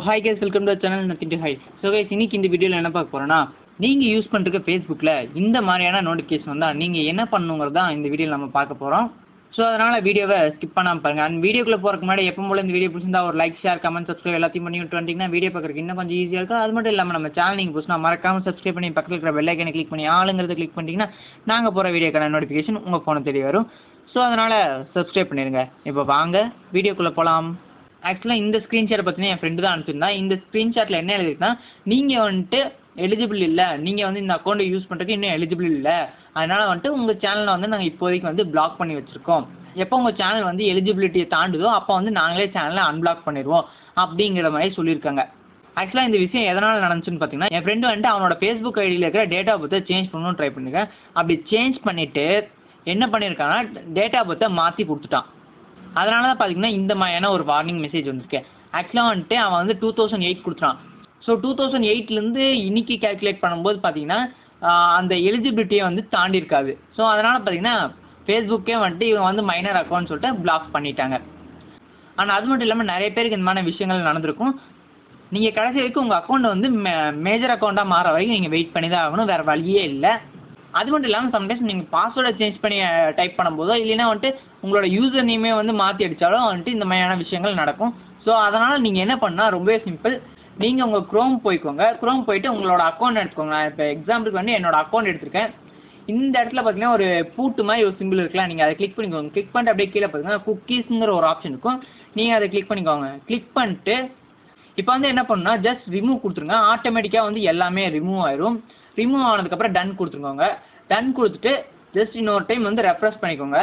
hi guys welcome to channel nothing to high so guys இன்னைக்கு இந்த வீடியோவில் என்ன பார்க்க போகிறோன்னா நீங்கள் யூஸ் பண்ணுறக்க ஃபேஸ்புக்கில் இந்த மாதிரியான நோட்டிஃபிகேஷன் வந்தால் நீங்கள் என்ன பண்ணுங்கிறது தான் இந்த வீடியோவில் நம்ம பார்க்க போகிறோம் ஸோ அதனால் வீடியோவை ஸ்கிப் பண்ணாமல் பாருங்கள் அண்ட் வீடியோக்குள்ளே போகிறக்கு முன்னாடி எப்போ போல இந்த வீடியோ பிடிச்சிருந்தா ஒரு லைக் ஷேர் கமெண்ட் சப்ஸ்கிரைப் எல்லாத்தையும் பண்ணி விட்டு வந்தீங்கன்னா வீடியோ பார்க்குறதுக்கு இன்னும் கொஞ்சம் ஈஸியாக இருக்கும் அது மட்டும் இல்லாமல் நம்ம சேனல் நீங்கள் புதுசுனா மறக்காமல் சப்ஸ்கிரைப் பண்ணி பக்கத்தில் இருக்கிற பெல் ஐக்கனை கிளிக் பண்ணி ஆளுங்கிறத கிளிக் பண்ணிட்டீங்கன்னா நாங்கள் போகிற வீடியோக்கான நோட்டிஃபிகேஷன் உங்கள் ஃபோனை தேடி வரும் ஸோ அதனால் சப்ஸ்கிரைப் பண்ணிடுங்க இப்போ வாங்க வீடியோக்குள்ளே போகலாம் ஆக்சுவலாக இந்த ஸ்க்ரீன்ஷாட் பார்த்தீங்கன்னா என் ஃப்ரெண்டு தான் அனுப்பிச்சிருந்தா இந்த ஸ்க்ரீன்ஷாட்டில் என்ன எழுதிருக்குன்னா நீங்கள் வந்துட்டு எலிஜிபிள் இல்லை நீங்கள் வந்து இந்த அக்கௌண்ட்டை யூஸ் பண்ணுறதுக்கு இன்னும் எலிஜிபிள் இல்லை அதனால் வந்துட்டு உங்கள் சேனலை வந்து நாங்கள் இப்போதைக்கு வந்து பிளாக் பண்ணி வச்சுருக்கோம் எப்போ உங்கள் சேனல் வந்து எலிஜிபிலிட்டியை தாண்டுதோ அப்போ வந்து நாங்களே சேனலை அன்பிளாக் பண்ணிடுவோம் அப்படிங்கிற மாதிரி சொல்லியிருக்காங்க ஆக்சுவலாக இந்த விஷயம் எதனால் நடந்துச்சுன்னு பார்த்தீங்கன்னா என் ஃப்ரெண்டு வந்துட்டு அவனோட ஃபேஸ்புக் ஐடியில் இருக்கிற டேட்டா பத்தை சேஞ்ச் பண்ணணும்னு ட்ரை பண்ணிருக்கேன் அப்படி சேஞ்ச் பண்ணிவிட்டு என்ன பண்ணியிருக்காங்கன்னா டேட்டா பத்தை மாற்றி கொடுத்துட்டான் அதனால தான் பார்த்தீங்கன்னா இந்த மாதிரியான ஒரு வார்னிங் மெசேஜ் வந்திருக்கு ஆக்சுவலாக வந்துட்டு அவன் வந்து டூ தௌசண்ட் எயிட் கொடுத்துட்டான் ஸோ டூ தௌசண்ட் எயிட்லேருந்து இன்னைக்கு கேல்குலேட் பண்ணும்போது பார்த்தீங்கன்னா ஆஹ் அந்த எலிஜிபிலிட்டியை வந்து தாண்டி இருக்காது ஸோ அதனால் பார்த்தீங்கன்னா ஃபேஸ்புக்கே வந்துட்டு இவன் வந்து மைனர் அக்கௌண்ட் சொல்லிட்டு பிளாக் பண்ணிட்டாங்க ஆனால் அது மட்டும் இல்லாமல் நிறைய பேருக்கு இந்த மாதிரி விஷயங்கள் நடந்திருக்கும் நீங்கள் கடைசி வரைக்கும் உங்கள் அக்கௌண்ட் வந்து மே மேஜர் அக்கௌண்ட்டாக மாற வரைக்கும் நீங்கள் வெயிட் பண்ணி தான் ஆகணும் வேறு வழியே இல்லை அது மட்டும் இல்லாமல் சம்டைம்ஸ் நீங்கள் பாஸ்வேர்டை சேஞ்ச் பண்ணி டைப் பண்ணும்போதோ இல்லைன்னா வந்துட்டு உங்களோட யூசர் நேமே வந்து மாற்றி அடித்தாலும் வந்துட்டு இந்த மாதிரியான விஷயங்கள் நடக்கும் ஸோ அதனால் நீங்கள் என்ன பண்ணால் ரொம்பவே சிம்பிள் நீங்கள் உங்கள் க்ரோம் போய்க்கோங்க க்ரோம் போயிட்டு உங்களோட அக்கௌண்ட் எடுத்துக்கோங்க நான் இப்போ எக்ஸாம்பிளுக்கு வந்து என்னோட அக்கௌண்ட் எடுத்திருக்கேன் இந்த இடத்துல பார்த்தீங்கன்னா ஒரு பூட்டு மாதிரி ஒரு சிம்பிள் இருக்கலாம் நீங்கள் அதை கிளிக் பண்ணிக்கோங்க கிளிக் பண்ணிட்டு அப்படியே கீழே பார்த்தீங்கன்னா குக்கீஸ்ங்கிற ஒரு ஆப்ஷன் இருக்கும் நீங்கள் அதை கிளிக் பண்ணிக்கோங்க கிளிக் பண்ணிட்டு இப்போ வந்து என்ன பண்ணணும்னா ஜஸ்ட் ரிமூவ் கொடுத்துருங்க ஆட்டோமேட்டிக்காக வந்து எல்லாமே ரிமூவ் ஆயிரும் ரிமூவ் ஆனதுக்கப்புறம் டன் கொடுத்துருக்கோங்க டன் கொடுத்துட்டு ஜஸ்ட் இன்னொரு டைம் வந்து ரெஃப்ரெஷ் பண்ணிக்கோங்க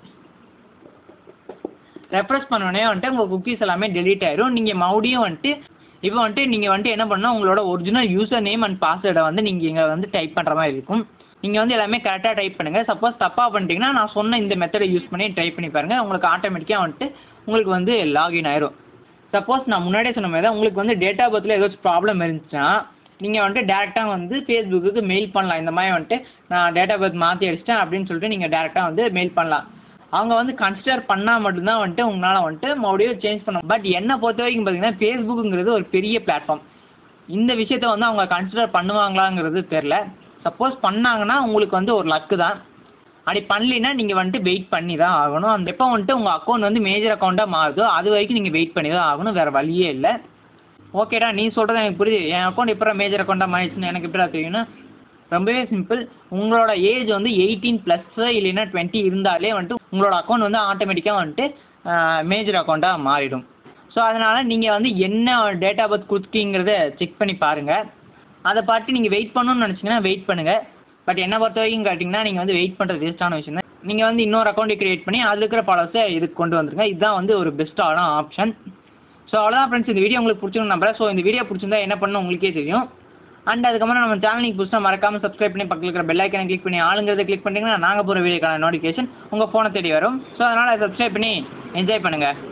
ரெஃப்ரெஷ் பண்ணோடனே வந்துட்டு உங்கள் குக்கீஸ் எல்லாமே டெலீட் ஆயிரும் நீங்கள் மறுபடியும் வந்துட்டு இப்போ வந்துட்டு நீங்கள் வந்துட்டு என்ன பண்ணால் உங்களோட ஒரிஜினல் யூசர் நேம் அண்ட் பாஸ்வேர்டை வந்து நீங்கள் இங்கே வந்து டைப் பண்ணுற மாதிரி இருக்கும் நீங்கள் வந்து எல்லாமே கரெக்டாக டைப் பண்ணுங்கள் சப்போஸ் தப்பாக பண்ணிட்டீங்கன்னா நான் சொன்ன இந்த மெத்தடை யூஸ் பண்ணி டைப் பண்ணி பாருங்கள் உங்களுக்கு ஆட்டோமேட்டிக்காக வந்துட்டு உங்களுக்கு வந்து லாகின் ஆயிரும் சப்போஸ் நான் முன்னாடியே சொன்ன மாதிரி தான் உங்களுக்கு வந்து டேட்டா பர்த்தில் ஏதாச்சும் ப்ராப்ளம் இருந்துச்சுன்னா நீங்கள் வந்துட்டு டேரெக்டாக வந்து ஃபேஸ்புக்கு மெயில் பண்ணலாம் இந்த மாதிரி வந்துட்டு நான் டேட்டா பர்த் மாற்றி அடிச்சிட்டேன் அப்படின்னு சொல்லிட்டு நீங்கள் டேரெக்டாக வந்து மெயில் பண்ணலாம் அவங்க வந்து கன்சிடர் பண்ணால் மட்டும்தான் வந்துட்டு உங்களால் வந்துட்டு மறுபடியும் சேஞ்ச் பண்ண பட் என்னை பொறுத்த வரைக்கும் பார்த்தீங்கன்னா ஃபேஸ்புக்குங்கிறது ஒரு பெரிய பிளாட்ஃபார்ம் இந்த விஷயத்த வந்து அவங்க கன்சிடர் பண்ணுவாங்களாங்கிறது தெரில சப்போஸ் பண்ணாங்கன்னா உங்களுக்கு வந்து ஒரு லக்கு தான் அப்படி பண்ணலின்னா நீங்கள் வந்துட்டு வெயிட் பண்ணி தான் ஆகணும் அந்த எப்போ வந்துட்டு உங்கள் அக்கௌண்ட் வந்து மேஜர் அக்கௌண்ட்டாக மாறுதோ அது வரைக்கும் நீங்கள் வெயிட் பண்ணி தான் ஆகணும் வேறு வழியே இல்லை ஓகேடா நீ சொல்கிறது எனக்கு புரியுது என் அக்கௌண்ட் எப்போ மேஜர் அக்கௌண்ட்டாக மாறிடுச்சுன்னு எனக்கு எப்படி தெரியும்னா ரொம்பவே சிம்பிள் உங்களோட ஏஜ் வந்து எயிட்டீன் ப்ளஸ்ஸு இல்லைன்னா டுவெண்ட்டி இருந்தாலே வந்துட்டு உங்களோட அக்கௌண்ட் வந்து ஆட்டோமேட்டிக்காக வந்துட்டு மேஜர் அக்கௌண்ட்டாக மாறிடும் ஸோ அதனால் நீங்கள் வந்து என்ன டேட் ஆஃப் பர்த் கொடுத்துருக்கீங்கிறத செக் பண்ணி பாருங்கள் அதை பார்த்து நீங்கள் வெயிட் பண்ணணும்னு நினச்சிங்கன்னா வெயிட் பண்ணுங்கள் பட் என்னை பொறுத்த வரைக்கும் கேட்டிங்கன்னா நீங்கள் வந்து வெயிட் பண்ணுறது வேஸ்ட்டான விஷயம் தான் நீங்கள் வந்து இன்னொரு அக்கௌண்ட்டை க்ரியேட் பண்ணி அதில் இருக்கிற பழசை இதுக்கு கொண்டு வந்துருங்க இதுதான் வந்து ஒரு பெஸ்ட்டான ஆப்ஷன் ஸோ அவ்வளோதான் ஃப்ரெண்ட்ஸ் இந்த வீடியோ உங்களுக்கு பிடிச்சிருக்கும் நம்புறேன் ஸோ இந்த வீடியோ பிடிச்சிருந்தா என்ன பண்ணணும் உங்களுக்கே தெரியும் அண்ட் அதுக்கப்புறம் நம்ம சேனலுக்கு புதுசாக மறக்காமல் சப்ஸ்கிரைப் பண்ணி பக்கத்தில் இருக்கிற பெல் ஐக்கனை கிளிக் பண்ணி ஆளுங்கிறத கிளிக் பண்ணிங்கன்னா நாங்கள் போகிற வீடியோக்கான நோட்டிஃபிகேஷன் உங்கள் ஃபோனை தேடி வரும் ஸோ அதனால் சப்ஸ்கிரைப் பண்ணி என்ஜாய் பண்ணுங்கள்